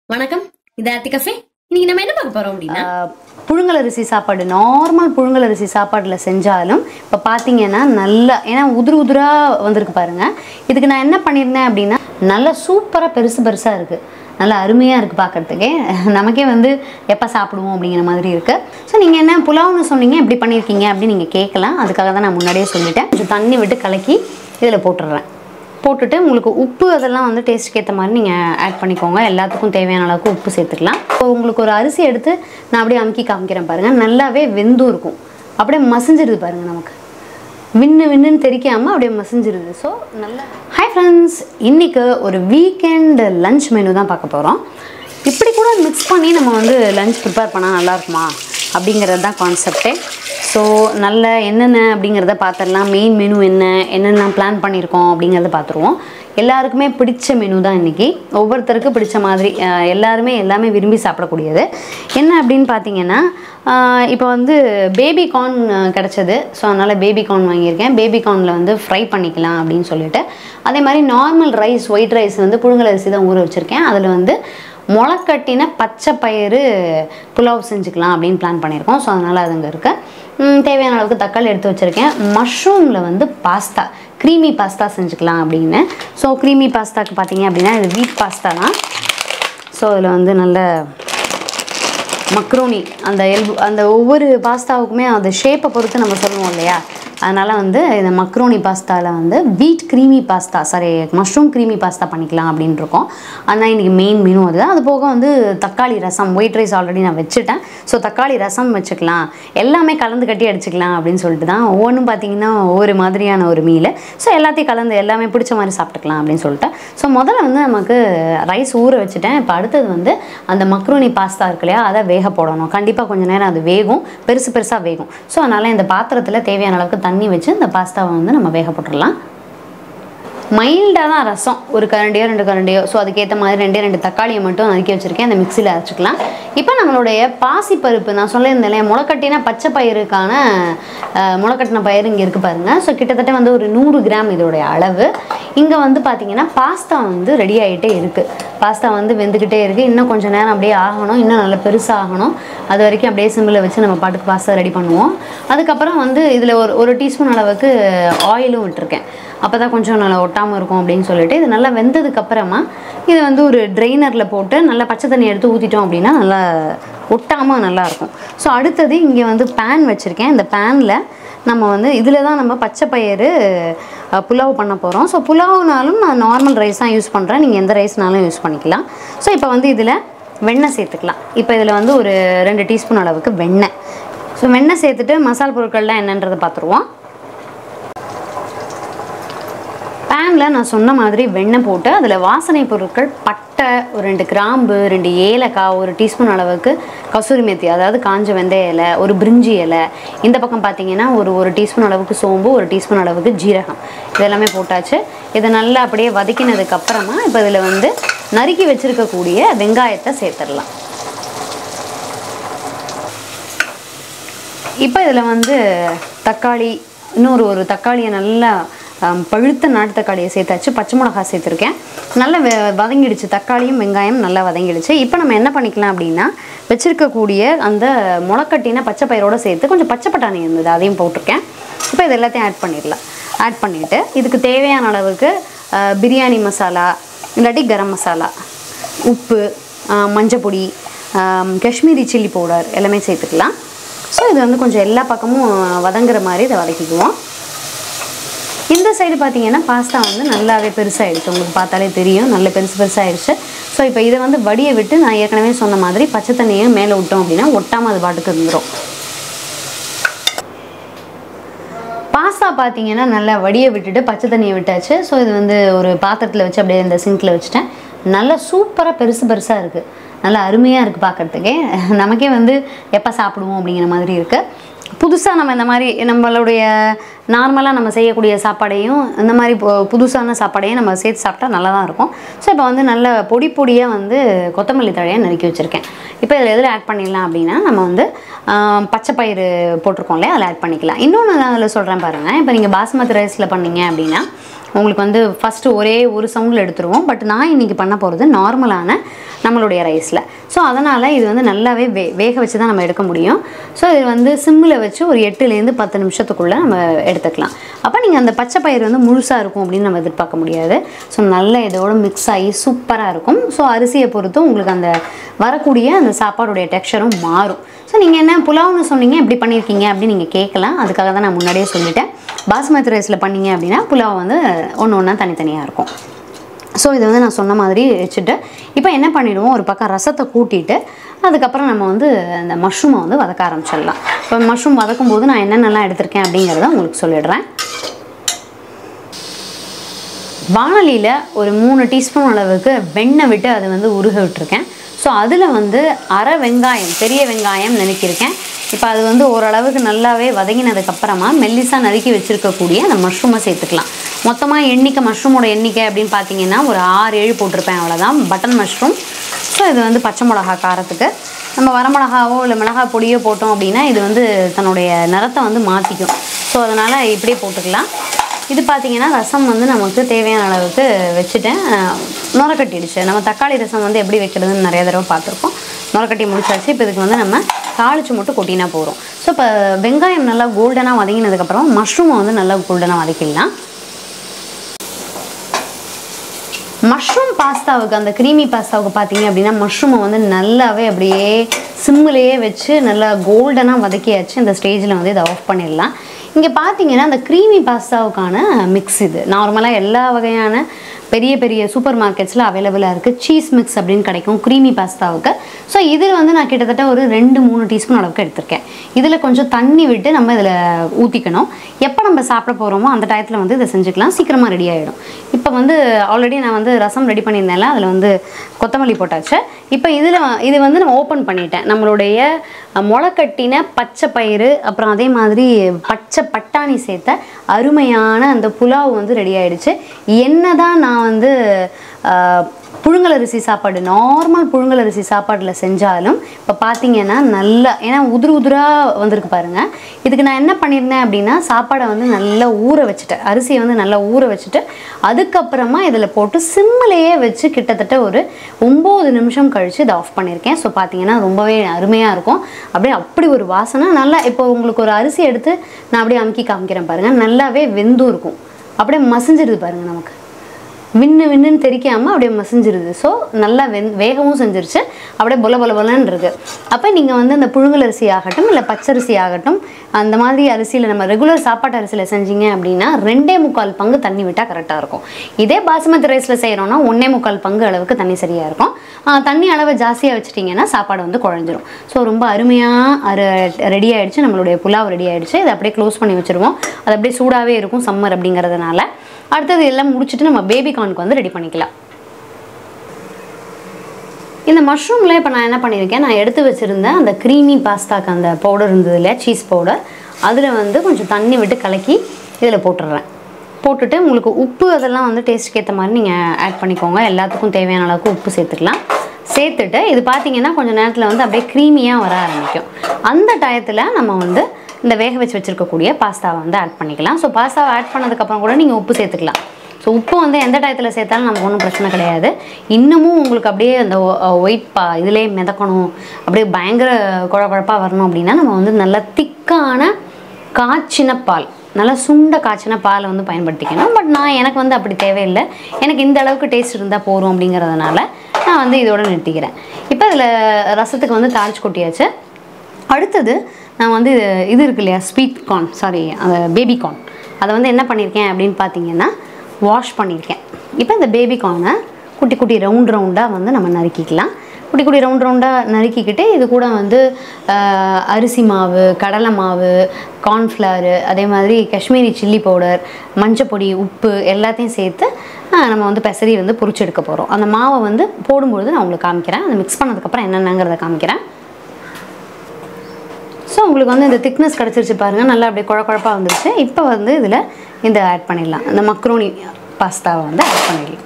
வணக்கம் இது ஆர்த்தி கஃபே இன்னைக்கு நம்ம என்ன பார்க்க போறோம் அப்படின்னா ஆஹ், புழுங்கல் அரிசி சாப்பாடு நார்மல் புழுங்கல் அரிசி சாப்பாடில் செஞ்சாலும் இப்போ பார்த்தீங்கன்னா நல்லா ஏன்னா உதிர் உதிராக வந்திருக்கு பாருங்க இதுக்கு நான் என்ன பண்ணியிருந்தேன் அப்படின்னா நல்லா சூப்பராக பெருசு பெருசாக இருக்குது நல்லா அருமையாக இருக்குது பார்க்கறதுக்கே நமக்கே வந்து எப்போ சாப்பிடுவோம் அப்படிங்கிற மாதிரி இருக்குது ஸோ நீங்கள் என்ன புலாவ்னு சொன்னீங்க எப்படி பண்ணியிருக்கீங்க அப்படின்னு நீங்கள் கேட்கலாம் அதுக்காக தான் நான் முன்னாடியே சொல்லிட்டேன் கொஞ்சம் தண்ணி விட்டு கலக்கி இதில் போட்டுடுறேன் போட்டுட்டு உங்களுக்கு உப்பு அதெல்லாம் வந்து டேஸ்ட்டுக்கு ஏற்ற மாதிரி நீங்கள் ஆட் பண்ணிக்கோங்க எல்லாத்துக்கும் தேவையான அளவுக்கு உப்பு சேர்த்துக்கலாம் இப்போ உங்களுக்கு ஒரு அரிசி எடுத்து நான் அப்படியே அமுக்கி காமிக்கிறேன் பாருங்கள் நல்லாவே வெந்தும் இருக்கும் அப்படியே மசிஞ்சிருது பாருங்கள் நமக்கு விண்ணு விண்ணுன்னு தெரிக்காமல் அப்படியே மசிஞ்சிருது ஸோ நல்லா ஹாய் ஃப்ரெண்ட்ஸ் இன்றைக்கி ஒரு வீக்கெண்ட் லஞ்ச் மெனு தான் பார்க்க போகிறோம் இப்படி கூட மிக்ஸ் பண்ணி நம்ம வந்து லஞ்ச் ப்ரிப்பேர் பண்ணால் நல்லா இருக்குமா அப்படிங்கிறது தான் கான்செப்டே ஸோ நல்ல என்னென்ன அப்படிங்கிறத பார்த்துடலாம் மெயின் மெனு என்ன என்னென்ன பிளான் பண்ணியிருக்கோம் அப்படிங்கிறத பார்த்துருவோம் எல்லாருக்குமே பிடிச்ச மெனு தான் இன்றைக்கி ஒவ்வொருத்தருக்கு பிடிச்ச மாதிரி அஹ், எல்லாருமே எல்லாமே விரும்பி சாப்பிடக்கூடியது என்ன அப்படின்னு பார்த்தீங்கன்னா இப்போ வந்து பேபி கார்ன் கிடச்சது ஸோ அதனால் பேபி கார்ன் வாங்கியிருக்கேன் பேபி கார்னில் வந்து ஃப்ரை பண்ணிக்கலாம் அப்படின்னு சொல்லிட்டு அதே மாதிரி நார்மல் ரைஸ் ஒயிட் ரைஸ் வந்து புழுங்கல் அரிசி தான் ஊற வச்சுருக்கேன் அதில் வந்து முளைக்கட்டின பச்சை பயிறு புலாவ் செஞ்சுக்கலாம் அப்படின்னு பிளான் பண்ணியிருக்கோம் ஸோ அதனால் அது அங்கே இருக்குது தேவையான அளவுக்கு தக்காளி எடுத்து வச்சுருக்கேன் மஷ்ரூமில் வந்து பாஸ்தா க்ரீமி பாஸ்தா செஞ்சுக்கலாம் அப்படின்னு ஸோ க்ரீமி பாஸ்தாக்கு பார்த்தீங்க அப்படின்னா இது வீட் பாஸ்தா தான் ஸோ அதில் வந்து நல்ல மக்ரோனி அந்த எல்பு அந்த ஒவ்வொரு பாஸ்தாவுக்குமே அந்த ஷேப்பை பொறுத்து நம்ம சொல்லுவோம் இல்லையா அதனால் வந்து இந்த மக்ரோனி பாஸ்தாவில் வந்து wheat creamy pasta sorry mushroom creamy pasta பண்ணிக்கலாம் அப்படின்னு இருக்கோம் ஆனால் இன்றைக்கி மெயின் மெனு அது அது போக வந்து தக்காளி ரசம் ஒயிட் ரைஸ் ஆல்ரெடி நான் வச்சுட்டேன் ஸோ தக்காளி ரசம் வச்சுக்கலாம் எல்லாமே கலந்து கட்டி அடிச்சுக்கலாம் அப்படின்னு சொல்லிட்டு தான் ஒவ்வொன்றும் பார்த்தீங்கன்னா ஒவ்வொரு மாதிரியான ஒரு மீல் ஸோ எல்லாத்தையும் கலந்து எல்லாமே பிடிச்ச மாதிரி சாப்பிட்டுக்கலாம் அப்படின்னு சொல்லிட்டு ஸோ முதல்ல வந்து நமக்கு ரைஸ் ஊற வச்சுட்டேன் இப்போ அடுத்தது வந்து அந்த மக்ரோனி பாஸ்தா இருக்கு இல்லையா அதை வேக போடணும் கண்டிப்பாக கொஞ்சம் நேரம் அது வேகும் பெருசு பெருசாக வேகும் ஸோ அதனால் இந்த பாத்திரத்தில் தேவையான அளவுக்கு தண்ணி வச்சு இந்த பாஸ்தாவை வந்து நம்ம வேக போட்டுடலாம் மைல்டாக தான் ரசம் ஒரு கரண்டியோ ரெண்டு கரண்டியோ ஸோ அதுக்கேற்ற மாதிரி ரெண்டே ரெண்டு தக்காளியை மட்டும் நறுக்கி வச்சுருக்கேன் அந்த மிக்சியில் அரைச்சிக்கலாம் இப்போ நம்மளுடைய பாசிப்பருப்பு நான் சொல்லியிருந்தேன் இல்லையா முளைக்கட்டின பச்சை பயிருக்கான அஹ், முளைக்கட்டின பயிர் இங்கே இருக்குது பாருங்கள் ஸோ கிட்டத்தட்ட வந்து ஒரு நூறு கிராம் இதோடைய அளவு இங்கே வந்து பார்த்தீங்கன்னா பாஸ்தா வந்து ரெடி ஆகிட்டே இருக்குது பாஸ்தா வந்து வெந்துக்கிட்டே இருக்குது இன்னும் கொஞ்சம் நேரம் அப்படியே ஆகணும் இன்னும் நல்லா பெருசாகணும் அது வரைக்கும் அப்படியே சிம்மில் வச்சு நம்ம பாட்டுக்கு பாஸ்தா ரெடி பண்ணுவோம் அதுக்கப்புறம் வந்து இதில் ஒரு ஒரு டீஸ்பூன் அளவுக்கு ஆயிலும் விட்டுருக்கேன் அப்போ தான் கொஞ்சம் நல்லா ஒட்டாமல் இருக்கும் அப்படின்னு சொல்லிட்டு இது நல்லா வெந்ததுக்கு அப்புறமா இதை வந்து ஒரு ட்ரெயினரில் போட்டு நல்லா பச்சை தண்ணி எடுத்து ஊற்றிட்டோம் அப்படின்னா நல்லா ஒட்டாமல் நல்லாயிருக்கும் ஸோ அடுத்தது இங்கே வந்து பேன் வச்சுருக்கேன் இந்த பேனில் நம்ம வந்து இதில் தான் நம்ம பச்சை பயிறு அஹ், புலாவ் பண்ண போகிறோம் ஸோ புலாவ்னாலும் நான் நார்மல் ரைஸ் தான் யூஸ் பண்ணுறேன் நீங்கள் எந்த ரைஸ்னாலும் யூஸ் பண்ணிக்கலாம் ஸோ இப்போ வந்து இதில் வெண்ணெய் சேர்த்துக்கலாம் இப்போ இதில் வந்து ஒரு ரெண்டு டீஸ்பூன் அளவுக்கு வெண்ணெய் ஸோ வெண்ணெய் சேர்த்துட்டு மசால் பொருட்கள்லாம் என்னன்றதை பார்த்துருவோம் பேனில் நான் சொன்ன மாதிரி வெண்ணெய் போட்டு அதில் வாசனை பொருட்கள் பட்டை ஒரு ரெண்டு கிராம்பு ரெண்டு ஏலக்காய் ஒரு டீஸ்பூன் அளவுக்கு கசூரி மேத்தி அதாவது காஞ்ச வெந்தய இலை ஒரு பிரிஞ்சி இலை இந்த பக்கம் பார்த்தீங்கன்னா ஒரு ஒரு டீஸ்பூன் அளவுக்கு சோம்பு ஒரு டீஸ்பூன் அளவுக்கு ஜீரகம் இதெல்லாமே போட்டாச்சு இதை நல்லா அப்படியே வதக்கினதுக்கு அப்புறமா இப்போ இதில் வந்து நறுக்கி வச்சிருக்கக்கூடிய வெங்காயத்தை சேர்த்துடலாம் இப்போ இதில் வந்து தக்காளி இன்னொரு ஒரு தக்காளியை நல்லா ஆம், பழுத்த நாட்டு தக்காளியை சேர்த்தாச்சு பச்சை மிளகாய் சேர்த்துருக்கேன் நல்லா வெ வதங்கிடுச்சு தக்காளியும் வெங்காயம் நல்லா வதங்கிடுச்சு இப்போ நம்ம என்ன பண்ணிக்கலாம் அப்படின்னா வச்சுருக்கக்கூடிய அந்த முளைக்கட்டின பச்சை பயிரோடு சேர்த்து கொஞ்சம் பச்சை பட்டாணி இருந்தது அதையும் போட்டிருக்கேன் இப்போ இது எல்லாத்தையும் ஆட் பண்ணிடலாம் ஆட் பண்ணிவிட்டு இதுக்கு தேவையான அளவுக்கு ஆ, பிரியாணி மசாலா இல்லாட்டி கரம் மசாலா உப்பு ஆ, மஞ்சப்பொடி ஆம், காஷ்மீரி சில்லி பவுடர் எல்லாமே சேர்த்துக்கலாம் ஸோ இது வந்து கொஞ்சம் எல்லா பக்கமும் வதங்குற மாதிரி இதை வதக்கிக்குவோம் இந்த சைடு பார்த்தீங்கன்னா பாஸ்தா வந்து நல்லாவே பெருசாகிடுச்சு உங்களுக்கு பார்த்தாலே தெரியும் நல்ல பெருசு பெருசாகிடுச்சு ஸோ இப்போ இதை வந்து வடியை விட்டு நான் ஏற்கனவே சொன்ன மாதிரி பச்சை தண்ணியை மேலே விட்டோம் அப்படின்னா ஒட்டாமல் அது பாட்டுக்கு இருந்துடும் பாஸ்தா பார்த்தீங்கன்னா நல்லா வடியை விட்டுட்டு பச்சை தண்ணியை விட்டாச்சு ஸோ இது வந்து ஒரு பாத்திரத்தில் வச்சு அப்படியே இந்த சிங்கில் வச்சுட்டேன் நல்லா சூப்பராக பெருசு பெருசாக இருக்குது நல்லா அருமையாக இருக்குது பார்க்குறதுக்கே நமக்கே வந்து எப்போ சாப்பிடுவோம் அப்படிங்கிற மாதிரி இருக்குது புதுசாக நம்ம இந்த மாதிரி நம்மளுடைய நார்மலாக நம்ம செய்யக்கூடிய சாப்பாடையும் இந்த மாதிரி பு- புதுசான சாப்பாடையும் நம்ம சேர்த்து சாப்பிட்டா நல்லா தான் இருக்கும் ஸோ இப்போ வந்து நல்ல பொடி பொடியாக வந்து கொத்தமல்லி தழையை நறுக்கி வச்சுருக்கேன் இப்போ இதில் எதில் ஆட் பண்ணிடலாம் அப்படின்னா நம்ம வந்து ஆஹ், பச்சை பயிறு போட்டிருக்கோம் இல்லையா அதில் ஆட் பண்ணிக்கலாம் இன்னொன்று நான் அதில் சொல்கிறேன் பாருங்கள் இப்போ நீங்கள் பாஸ்மதி ரைஸில் பண்ணீங்க அப்படின்னா உங்களுக்கு வந்து ஃபஸ்ட்டு ஒரே ஒரு சவுண்டில் எடுத்துருவோம் பட் நான் இன்றைக்கி பண்ண போகிறது நார்மலான நம்மளுடைய ரைஸில் ஸோ அதனால் இது வந்து நல்லாவே வே வேக வச்சு தான் நம்ம எடுக்க முடியும் ஸோ இது வந்து சிம்மில் வச்சு ஒரு எட்டுலேருந்து பத்து நிமிஷத்துக்குள்ளே நம்ம எடுத்துக்கலாம் அப்போ நீங்கள் அந்த பச்சை பயிர் வந்து முழுசாக இருக்கும் அப்படின்னு நம்ம எதிர்பார்க்க முடியாது ஸோ நல்லா இதோட மிக்ஸ் ஆகி சூப்பராக இருக்கும் ஸோ அரிசியை பொறுத்தும் உங்களுக்கு அந்த வரக்கூடிய அந்த சாப்பாடுடைய டெக்ஸ்சரும் மாறும் ஸோ நீங்கள் என்ன புலாவ்னு சொன்னீங்க இப்படி பண்ணியிருக்கீங்க அப்படின்னு நீங்கள் கேட்கலாம் அதுக்காக தான் நான் முன்னாடியே சொல்லிட்டேன் பாஸ்மதி ரைஸில் பண்ணீங்க அப்படின்னா புலாவ் வந்து ஒன்று ஒன்றா தனித்தனியாக இருக்கும் ஸோ இதை வந்து நான் சொன்ன மாதிரி வச்சுட்டு இப்போ என்ன பண்ணிடுவோம் ஒரு பக்கம் ரசத்தை கூட்டிட்டு அதுக்கப்புறம் நம்ம வந்து அந்த மஷ்ரூமை வந்து வதக்க ஆரம்பிச்சிடலாம் இப்போ மஷ்ரூம் வதக்கும் போது நான் என்னென்னலாம் எடுத்திருக்கேன் அப்படிங்கிறத உங்களுக்கு சொல்லிடுறேன் வானலியில் ஒரு மூணு டீஸ்பூன் அளவுக்கு வெண்ணெய் விட்டு அதை வந்து உருக விட்டுருக்கேன் ஸோ அதில் வந்து அரை வெங்காயம் பெரிய வெங்காயம் நறுக்கியிருக்கேன் இப்போ அது வந்து ஓரளவுக்கு நல்லாவே வதங்கினதுக்கப்புறமா மெல்லிசாக நறுக்கி வச்சுருக்கக்கூடிய அந்த மஷ்ரூமை சேர்த்துக்கலாம் மொத்தமாக எண்ணிக்கை மஷ்ரூமோட எண்ணிக்கை அப்படின்னு பார்த்தீங்கன்னா ஒரு ஆறு ஏழு போட்டிருப்பேன் அவ்வளோதான் பட்டன் மஷ்ரூம் ஸோ இது வந்து பச்சை மிளகா காரத்துக்கு நம்ம வரமிளகாவோ இல்லை மிளகாய் பொடியோ போட்டோம் அப்படின்னா இது வந்து தன்னுடைய நிறத்தை வந்து மாற்றிக்கும் ஸோ அதனால் இப்படியே போட்டுக்கலாம் இது பார்த்தீங்கன்னா ரசம் வந்து நமக்கு தேவையான அளவுக்கு வச்சுட்டேன் அஹ், நுரக்கட்டிடுச்சு நம்ம தக்காளி ரசம் வந்து எப்படி வைக்கிறதுன்னு நிறைய தடவை பார்த்துருக்கோம் நுரக்கட்டி முடிச்சாச்சு இப்போ இதுக்கு வந்து நம்ம தாளிச்சு மட்டும் கொட்டினா போகிறோம் ஸோ இப்போ வெங்காயம் நல்லா கோல்டனாக வதங்கினதுக்கப்புறம் மஷ்ரூமை வந்து நல்லா கோல்டனாக வதக்கிடலாம் மஷ்ரூம் பாஸ்தாவுக்கு அந்த க்ரீமி பாஸ்தாவுக்கு பார்த்தீங்க அப்படின்னா மஷ்ரூமை வந்து நல்லாவே அப்படியே சிம்மிலேயே வச்சு நல்லா கோல்டனாக வதக்கியாச்சு இந்த ஸ்டேஜில் வந்து இதை ஆஃப் பண்ணிடலாம் இங்கே பார்த்தீங்கன்னா அந்த க்ரீமி பாஸ்தாவுக்கான மிக்ஸ் இது நார்மலாக எல்லா வகையான பெரிய பெரிய சூப்பர் மார்க்கெட்ஸில் அவைலபிளாக இருக்குது சீஸ் மிக்ஸ் அப்படின்னு கிடைக்கும் க்ரீமி பாஸ்தாவுக்கு ஸோ இதில் வந்து நான் கிட்டத்தட்ட ஒரு ரெண்டு மூணு டீஸ்பூன் அளவுக்கு எடுத்திருக்கேன் இதில் கொஞ்சம் தண்ணி விட்டு நம்ம இதில் ஊற்றிக்கணும் எப்போ நம்ம சாப்பிட போகிறோமோ அந்த டயத்தில் வந்து இதை செஞ்சுக்கலாம் சீக்கிரமாக ரெடி ஆகிடும் இப்போ வந்து ஆல்ரெடி நான் வந்து ரசம் ரெடி பண்ணியிருந்தேன்ல அதில் வந்து கொத்தமல்லி போட்டாச்சு இப்போ இதில் இது வந்து நம்ம ஓப்பன் பண்ணிட்டேன் நம்மளுடைய அஹ், முளைக்கட்டின பச்சை பயிறு அப்புறம் அதே மாதிரி பச்சை பட்டாணி சேர்த்த அருமையான அந்த புலாவ் வந்து ரெடி ஆயிடுச்சு என்னதான் நான் வந்து அஹ், புழுங்கலரிசி சாப்பாடு நார்மல் புழுங்கலரிசி சாப்பாட்டில் செஞ்சாலும் இப்போ பார்த்தீங்கன்னா நல்லா ஏன்னா உதிரு உதிராக வந்திருக்கு பாருங்க இதுக்கு நான் என்ன பண்ணியிருந்தேன் அப்படின்னா சாப்பாடை வந்து நல்லா ஊற வச்சுட்டேன் அரிசியை வந்து நல்லா ஊற வச்சுட்டு அதுக்கப்புறமா இதில் போட்டு சிம்மிலேயே வச்சு கிட்டத்தட்ட ஒரு ஒம்பது நிமிஷம் கழித்து இதை ஆஃப் பண்ணியிருக்கேன் ஸோ பார்த்தீங்கன்னா ரொம்பவே அருமையாக இருக்கும் அப்படியே அப்படி ஒரு வாசனை நல்லா இப்போ உங்களுக்கு ஒரு அரிசி எடுத்து நான் அப்படியே அமுக்கி காமிக்கிறேன் பாருங்கள் நல்லாவே வெந்தும் இருக்கும் அப்படியே மசிஞ்சிருது பாருங்கள் நமக்கு விண்ணு விண்ணுன்னு தெரிக்காமல் அப்படியே மசிஞ்சிருது ஸோ நல்லா வெந் வேகவும் செஞ்சிருச்சு அப்படியே பொல பொல பொலன்னு இருக்கு அப்போ நீங்கள் வந்து அந்த புழுங்கல் அரிசி ஆகட்டும் இல்லை பச்சரிசி ஆகட்டும் அந்த மாதிரி அரிசியில் நம்ம ரெகுலர் சாப்பாட்டு அரிசியில் செஞ்சீங்க அப்படின்னா ரெண்டே முக்கால் பங்கு தண்ணி விட்டால் கரெக்டாக இருக்கும் இதே பாசுமதி ரைஸில் செய்கிறோன்னா ஒன்றே முக்கால் பங்கு அளவுக்கு தண்ணி சரியாக இருக்கும் ஆஹ் தண்ணி அளவை ஜாஸ்தியாக வச்சிட்டிங்கன்னா சாப்பாடு வந்து குழஞ்சிரும் ஸோ ரொம்ப அருமையாக அரு ரெடி ஆயிடுச்சு நம்மளுடைய புலாவ் ரெடி ஆயிடுச்சு இதை அப்படியே க்ளோஸ் பண்ணி வச்சுருவோம் அது அப்படியே சூடாகவே இருக்கும் சம்மர் அப்படிங்கிறதுனால அடுத்தது எல்லாம் முடிச்சுட்டு நம்ம பேபி கார்னுக்கு வந்து ரெடி பண்ணிக்கலாம் இந்த மஷ்ரூமில் இப்போ நான் என்ன பண்ணியிருக்கேன் நான் எடுத்து வச்சுருந்தேன் அந்த க்ரீமி பாஸ்தாக்கு அந்த பவுடர் இருந்தது இல்லையா சீஸ் பவுடர் அதில் வந்து கொஞ்சம் தண்ணி விட்டு கலக்கி இதில் போட்டுடுறேன் போட்டுட்டு உங்களுக்கு உப்பு அதெல்லாம் வந்து டேஸ்ட்டுக்கு ஏற்ற மாதிரி நீங்கள் ஆட் பண்ணிக்கோங்க எல்லாத்துக்கும் தேவையான அளவுக்கு உப்பு சேர்த்துக்கலாம் சேர்த்துட்டு இது பார்த்தீங்கன்னா கொஞ்சம் நேரத்தில் வந்து அப்படியே க்ரீமியாக வர ஆரம்பிக்கும் அந்த டயத்தில் நம்ம வந்து இந்த வேக வச்சு வச்சுருக்கக்கூடிய பாஸ்தாவை வந்து ஆட் பண்ணிக்கலாம் ஸோ பாஸ்தாவை ஆட் பண்ணதுக்கப்புறம் கூட நீங்கள் உப்பு சேர்த்துக்கலாம் ஸோ உப்பு வந்து எந்த டயத்தில் சேர்த்தாலும் நமக்கு ஒன்றும் பிரச்சனை கிடையாது இன்னமும் உங்களுக்கு அப்படியே அந்த ஒயிட் பா இதிலே மிதக்கணும் அப்படியே பயங்கர குழ குழப்பாக வரணும் அப்படின்னா நம்ம வந்து நல்லா திக்கான காய்ச்சின பால் நல்லா சுண்ட காய்ச்சின பாலை வந்து பயன்படுத்திக்கணும் பட் நான் எனக்கு வந்து அப்படி தேவையில்லை எனக்கு இந்த அளவுக்கு டேஸ்ட் இருந்தால் போதும் அப்படிங்கிறதுனால நான் வந்து இதோட நிறுத்திக்கிறேன் இப்போ இதில் ரசத்துக்கு வந்து தாளிச்சு கொட்டியாச்சு அடுத்தது நான் வந்து இது இது இருக்கு இல்லையா ஸ்வீட் கார்ன் சாரி அந்த பேபி கார்ன் அதை வந்து என்ன பண்ணியிருக்கேன் அப்படின்னு பார்த்தீங்கன்னா வாஷ் பண்ணியிருக்கேன் இப்போ இந்த பேபி கார்னை குட்டி குட்டி ரவுண்ட் ரவுண்டாக வந்து நம்ம நறுக்கிக்கலாம் குட்டி குட்டி ரவுண்ட் ரவுண்டாக நறுக்கிக்கிட்டு இது கூட வந்து ஆஹ், அரிசி மாவு கடலை மாவு கார்ன்ஃப்ளவர் அதே மாதிரி காஷ்மீரி சில்லி பவுடர் மஞ்சப்பொடி உப்பு எல்லாத்தையும் சேர்த்து ஆஹ், நம்ம வந்து பெசரி வந்து பொரிச்சு எடுக்க போகிறோம் அந்த மாவை வந்து போடும்பொழுது நான் உங்களுக்கு காமிக்கிறேன் அதை மிக்ஸ் பண்ணதுக்கப்புறம் என்னென்னங்கிறத காமிக்கிறேன் ஸோ உங்களுக்கு வந்து இந்த திக்னஸ் கிடச்சிருச்சு பாருங்கள் நல்லா அப்படியே குழ குழப்பா வந்துருச்சு இப்போ வந்து இதில் இந்த ஆட் பண்ணிடலாம் இந்த மக்ரோனி பாஸ்தாவை வந்து ஆட் பண்ணிடலாம்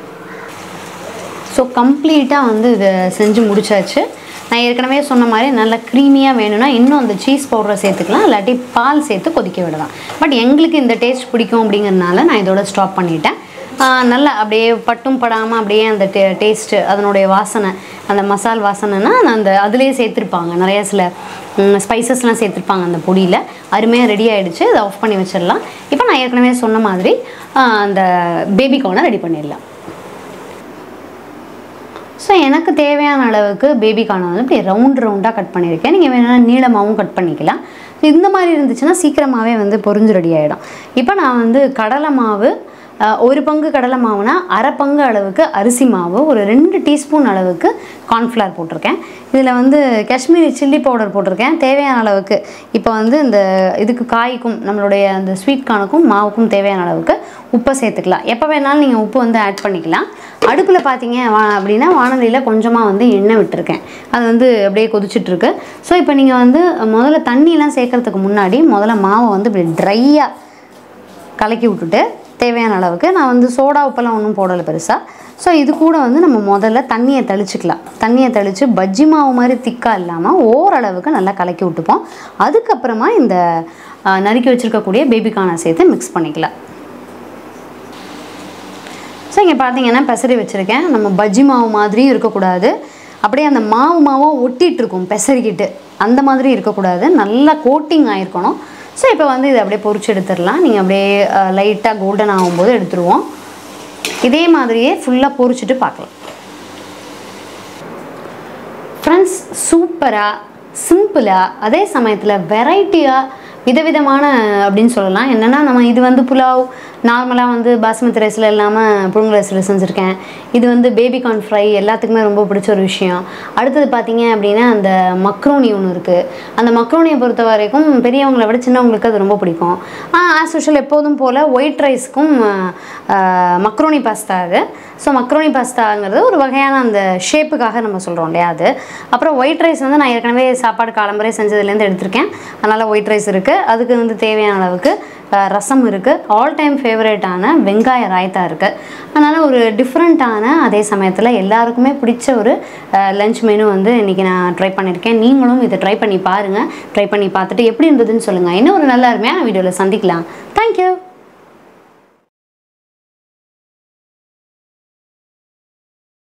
ஸோ கம்ப்ளீட்டாக வந்து இதை செஞ்சு முடிச்சாச்சு நான் ஏற்கனவே சொன்ன மாதிரி நல்லா க்ரீமியாக வேணும்னா இன்னும் அந்த சீஸ் பவுடரை சேர்த்துக்கலாம் இல்லாட்டி பால் சேர்த்து கொதிக்க விடலாம் பட் எங்களுக்கு இந்த டேஸ்ட் பிடிக்கும் அப்படிங்கிறதுனால நான் இதோட ஸ்டாப் பண்ணிட்டேன் ஆஹ் நல்லா அப்படியே பட்டும் படாமல் அப்படியே அந்த டே டேஸ்ட்டு அதனுடைய வாசனை அந்த மசால் வாசனைனா அந்த அதுலேயே சேர்த்துருப்பாங்க நிறைய சில ஸ்பைசஸ்லாம் சேர்த்துருப்பாங்க அந்த பொடியில் அருமையாக ரெடி ஆகிடுச்சு அதை ஆஃப் பண்ணி வச்சிடலாம் இப்போ நான் ஏற்கனவே சொன்ன மாதிரி ஆஹ் அந்த பேபி கார்னை ரெடி பண்ணிடலாம் ஸோ எனக்கு தேவையான அளவுக்கு பேபி கார்னை வந்து இப்படி ரவுண்ட் ரவுண்டாக கட் பண்ணியிருக்கேன் நீங்கள் வேணும்னா நீளமாகவும் கட் பண்ணிக்கலாம் இந்த மாதிரி இருந்துச்சுன்னா சீக்கிரமாகவே வந்து பொரிஞ்சு ரெடி ஆகிடும் இப்போ நான் வந்து கடலை மாவு அஹ், ஒரு பங்கு கடலை மாவுனா அரை பங்கு அளவுக்கு அரிசி மாவு ஒரு ரெண்டு டீஸ்பூன் அளவுக்கு கார்ன்ஃப்ளவர் போட்டிருக்கேன் இதில் வந்து காஷ்மீரி சில்லி பவுடர் போட்டிருக்கேன் தேவையான அளவுக்கு இப்போ வந்து இந்த இதுக்கு காய்க்கும் நம்மளுடைய அந்த ஸ்வீட் கார்னுக்கும் மாவுக்கும் தேவையான அளவுக்கு உப்பை சேர்த்துக்கலாம் எப்போ வேணாலும் நீங்கள் உப்பு வந்து ஆட் பண்ணிக்கலாம் அடுப்பில் பார்த்தீங்க வா அப்படின்னா வானொலியில் கொஞ்சமாக வந்து எண்ணெய் விட்டுருக்கேன் அது வந்து அப்படியே கொதிச்சிட்ருக்கு ஸோ இப்போ நீங்கள் வந்து முதல்ல தண்ணியெலாம் சேர்க்கறதுக்கு முன்னாடி முதல்ல மாவை வந்து இப்படி ட்ரையாக கலக்கி விட்டுட்டு தேவையான அளவுக்கு நான் வந்து சோடா உப்பெல்லாம் ஒன்றும் போடலை பெருசாக ஸோ இது கூட வந்து நம்ம முதல்ல தண்ணியை தெளிச்சுக்கலாம் தண்ணியை தெளித்து பஜ்ஜி மாவு மாதிரி திக்காக இல்லாமல் ஓரளவுக்கு நல்லா கலக்கி விட்டுப்போம் அதுக்கப்புறமா இந்த ஆ, நறுக்கி வச்சுருக்கக்கூடிய பேபிகானை சேர்த்து மிக்ஸ் பண்ணிக்கலாம் ஸோ இங்கே பார்த்தீங்கன்னா பெசரி வச்சுருக்கேன் நம்ம பஜ்ஜி மாவு மாதிரியும் இருக்கக்கூடாது அப்படியே அந்த மாவு மாவாக ஒட்டிகிட்டு இருக்கும் பெசரிக்கிட்டு அந்த மாதிரி இருக்கக்கூடாது நல்லா கோட்டிங் ஆயிருக்கணும் ஸோ இப்போ வந்து இதை அப்படியே பொரிச்சு எடுத்துடலாம் நீங்கள் அப்படியே லைட்டாக கோல்டன் ஆகும்போது எடுத்துருவோம் இதே மாதிரியே ஃபுல்லாக பொரிச்சிட்டு பார்க்கலாம் ஃப்ரெண்ட்ஸ் சூப்பராக சிம்பிளாக அதே சமயத்தில் வெரைட்டியாக விதவிதமான அப்படின்னு சொல்லலாம் என்னென்னா நம்ம இது வந்து புலாவ் நார்மலாக வந்து பாஸ்மதி ரைஸில் இல்லாமல் புழுங்கல் ரைஸில் செஞ்சுருக்கேன் இது வந்து பேபி கார்ன் ஃப்ரை எல்லாத்துக்குமே ரொம்ப பிடிச்ச ஒரு விஷயம் அடுத்தது பார்த்தீங்க அப்படின்னா அந்த மக்ரோனி ஒன்று இருக்குது அந்த மக்ரோனியை பொறுத்த வரைக்கும் பெரியவங்களை விட சின்னவங்களுக்கு அது ரொம்ப பிடிக்கும் ஆஸ் யூஷுவல் எப்போதும் போல் ஒயிட் ரைஸ்க்கும் மக்ரோனி பாஸ்தா அது ஸோ மக்ரோனி பாஸ்தாங்கிறது ஒரு வகையான அந்த ஷேப்புக்காக நம்ம சொல்கிறோம் இல்லையா அது அப்புறம் ஒயிட் ரைஸ் வந்து நான் ஏற்கனவே சாப்பாடு காலம்பரே செஞ்சதுலேருந்து எடுத்திருக்கேன் அதனால் ஒயிட் ரைஸ் இருக்குது அதுக்கு வந்து தேவையான அளவுக்கு அஹ், ரசம் இருக்குது ஆல் டைம் ஃபேவரேட்டான வெங்காய ராய்த்தா இருக்குது அதனால் ஒரு டிஃப்ரெண்ட்டான அதே சமயத்தில் எல்லாருக்குமே பிடிச்ச ஒரு லஞ்ச் மெனு வந்து இன்றைக்கி நான் ட்ரை பண்ணியிருக்கேன் நீங்களும் இதை ட்ரை பண்ணி பாருங்கள் ட்ரை பண்ணி பார்த்துட்டு எப்படி இருந்ததுன்னு சொல்லுங்கள் இன்னும் ஒரு நல்ல அருமையான வீடியோவில் சந்திக்கலாம் தேங்க்யூ